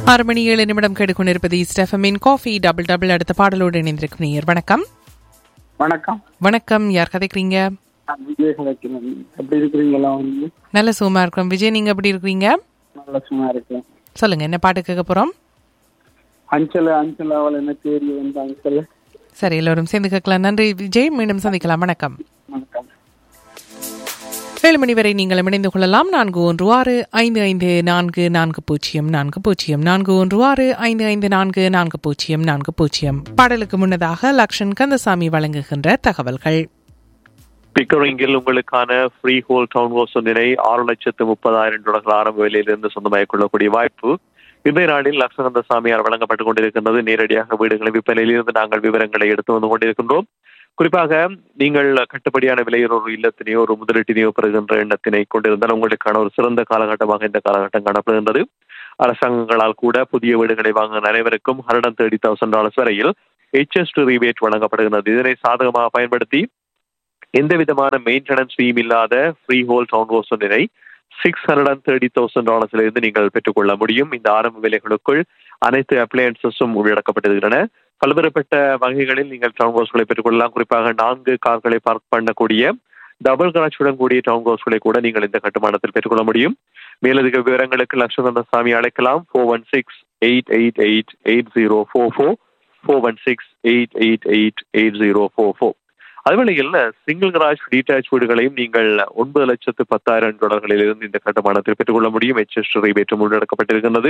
ஆறு மணி ஏழு நிமிடம் கேட்டுக்கொண்டிருப்பது ஸ்டெஃபமின் காஃபி டபுள் டபுள் அடுத்த பாடலோடு இணைந்திருக்கும் நேயர் வணக்கம் வணக்கம் வணக்கம் யார் கதைக்கிறீங்க நான் விஜய் கலைக்கிறேன் எப்படி இருக்கிறீங்களா வந்து நல்ல சும்மா இருக்கிறோம் விஜய் நீங்க எப்படி இருக்கிறீங்க நல்ல சும்மா இருக்கேன் சொல்லுங்க என்ன பாட்டு கேட்க போறோம் அஞ்சல அஞ்சல அவள் என்ன தேடி வந்து அஞ்சல சரி எல்லோரும் சேர்ந்து கேட்கலாம் நன்றி விஜய் மீண்டும் சந்திக்கலாம் வணக்கம் வணக்கம் ஏழு மணி வரை நீங்கள் இணைந்து கொள்ளலாம் நான்கு ஒன்று ஆறு ஐந்து ஐந்து நான்கு நான்கு பூஜ்ஜியம் நான்கு பூஜ்ஜியம் நான்கு ஒன்று ஆறு ஐந்து ஐந்து நான்கு நான்கு பூஜ்ஜியம் நான்கு பூஜ்ஜியம் பாடலுக்கு முன்னதாக லக்ஷன் கந்தசாமி வழங்குகின்ற தகவல்கள் பிக்கரிங்கில் உங்களுக்கான ஃப்ரீ ஹோல் டவுன் ஹவுஸ் ஒன்றினை ஆறு லட்சத்து முப்பதாயிரம் டாலர்கள் ஆரம்ப விலையிலிருந்து சொந்தமாகிக் கொள்ளக்கூடிய வாய்ப்பு இன்றைய நாளில் லட்சகந்த சாமியார் வழங்கப்பட்டுக் கொண்டிருக்கின்றது நேரடியாக வீடுகளின் விற்பனையில் இருந்து நாங்கள் விவரங்களை எடுத்து வந்து கொண்டிருக்கின்றோம் குறிப்பாக நீங்கள் கட்டுப்படியான விலையில் ஒரு இல்லத்தினையோ ஒரு முதலீட்டினையோ பெறுகின்ற எண்ணத்தினை கொண்டிருந்தால் உங்களுக்கான ஒரு சிறந்த காலகட்டமாக இந்த காலகட்டம் காணப்படுகின்றது அரசாங்கங்களால் கூட புதிய வீடுகளை வாங்க அனைவருக்கும் ஹண்ட்ரட் தேர்ட்டி தௌசண்ட் டாலர்ஸ் வரையில் ஹெச்எஸ் ரிபேட் வழங்கப்படுகின்றது இதனை சாதகமாக பயன்படுத்தி எந்த விதமான மெயின்டெனன்ஸ் ஃபீம் இல்லாத ஃப்ரீ ஹோல் டவுன் ஹவுஸ் ஒன்றினை six hundred and thirty thousand டாலர்ஸ்ல இருந்து நீங்கள் பெற்றுக்கொள்ள முடியும் இந்த ஆரம்ப விலைகளுக்குள் அனைத்து அப்ளையன்சஸும் உள்ளடக்கப்பட்டிருக்கின்றன பல்வேறுபட்ட வகைகளில் நீங்கள் டவுன் ஹவுஸ்களை பெற்றுக்கொள்ளலாம் குறிப்பாக நான்கு கார்களை பார்க் பண்ணக்கூடிய டபுள் கராச்சுடன் கூடிய டவுன் ஹவுஸ்களை கூட நீங்கள் இந்த கட்டுமானத்தில் பெற்றுக்கொள்ள முடியும் மேலதிக விவரங்களுக்கு லட்சுமண சாமி அழைக்கலாம் four one six eight eight eight eight zero four four four one six eight eight eight eight zero four four அதுவேளையில் சிங்கிள் கராஜ் டீடாச் வீடுகளையும் நீங்கள் ஒன்பது லட்சத்து பத்தாயிரம் டாலர்களில் இருந்து இந்த கட்டுமானத்தில் பெற்றுக்கொள்ள முடியும் எச்எஸ் ரீபேற்றும் உள்ளடக்கப்பட்டிருக்கின்றது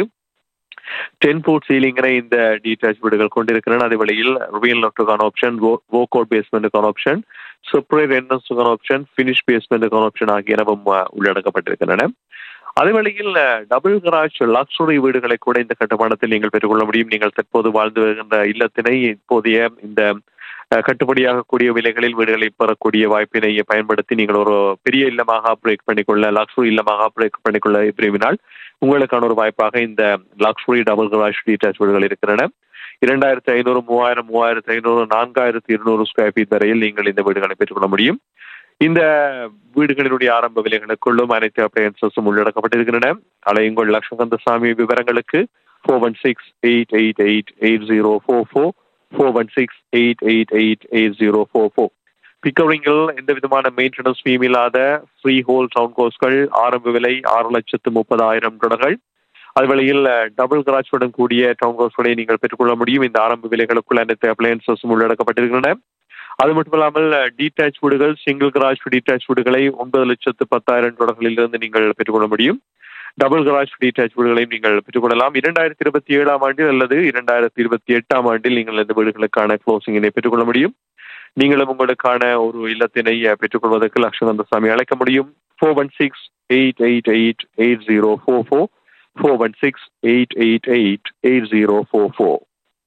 டென் ஃபுட் சீலிங்கினை இந்த டீடாச் வீடுகள் கொண்டிருக்கின்றன அதே வேளையில் ரியல் நோட்டுக்கான ஆப்ஷன் வோக் அவுட் பேஸ்மெண்ட்டுக்கான ஆப்ஷன் செப்பரேட் என்ட்ரன்ஸுக்கான ஆப்ஷன் ஃபினிஷ் பேஸ்மெண்ட்டுக்கான ஆப்ஷன் ஆகியனவும் உள்ளடக்கப்பட்டிருக்கின்றன அதே வேளையில் டபுள் கராஜ் லக்ஸுரி வீடுகளை கூட இந்த கட்டுமானத்தில் நீங்கள் பெற்றுக்கொள்ள முடியும் நீங்கள் தற்போது வாழ்ந்து வருகின்ற இல்லத்தினை இப்போதைய இந்த கட்டுப்படியாகக்கூடிய விலைகளில் வீடுகளை பெறக்கூடிய வாய்ப்பினை பயன்படுத்தி நீங்கள் ஒரு பெரிய இல்லமாக ஆப்ரேட் பண்ணிக்கொள்ள லக்ஸுரி இல்லமாக ஆப்ரேட் பண்ணிக்கொள்ள விரும்பினால் உங்களுக்கான ஒரு வாய்ப்பாக இந்த லக்ஸுரி டபுள் கராஜ் டீடாச் வீடுகள் இருக்கின்றன இரண்டாயிரத்தி ஐநூறு மூவாயிரம் மூவாயிரத்தி ஐநூறு நான்காயிரத்தி இருநூறு ஸ்கொயர் ஃபீட் வரையில் நீங்கள் இந்த வீடுகளை பெற்றுக்கொள்ள முடியும் இந்த வீடுகளினுடைய ஆரம்ப விலைகளுக்குள்ளும் அனைத்து அப்ளையன்சஸும் உள்ளடக்கப்பட்டிருக்கின்றன அலையுங்கள் லட்சகந்த சாமி விவரங்களுக்கு four one six eight eight eight eight zero four four four one six eight eight eight eight zero four four பிக்கரிங்கில் எந்த விதமான மெயின்டெனன்ஸ் ஃபீம் இல்லாத ஃப்ரீ ஹோல் டவுன் கோஸ்கள் ஆரம்ப விலை ஆறு லட்சத்து முப்பதாயிரம் டாலர்கள் அதுவேளையில் டபுள் கராச்சுடன் கூடிய டவுன் ஹவுஸ்களை நீங்கள் பெற்றுக்கொள்ள முடியும் இந்த ஆரம்ப விலைகளுக்குள் அனைத்து அப்ளையன்சஸும் உள்ளடக்கப்பட்டிருக்கின்றன அது மட்டுமல்லாமல் டீடாச் வீடுகள் சிங்கிள் கராஜ் டீடாச் வீடுகளை ஒன்பது லட்சத்து பத்தாயிரம் டாலர்களில் இருந்து நீங்கள் பெற்றுக்கொள்ள முடியும் டபுள் கராஜ் டீடாச் வீடுகளையும் நீங்கள் பெற்றுக்கொள்ளலாம் இரண்டாயிரத்தி இருபத்தி ஏழாம் ஆண்டில் அல்லது இரண்டாயிரத்தி இருபத்தி எட்டாம் ஆண்டில் நீங்கள் இந்த வீடுகளுக்கான க்ளோசிங்கினை பெற்றுக்கொள்ள முடியும் நீங்களும் உங்களுக்கான ஒரு இல்லத்தினை பெற்றுக்கொள்வதற்கு லட்சுமந்த சாமி அழைக்க முடியும் four one six eight eight eight eight zero four four four one six eight eight eight eight zero four four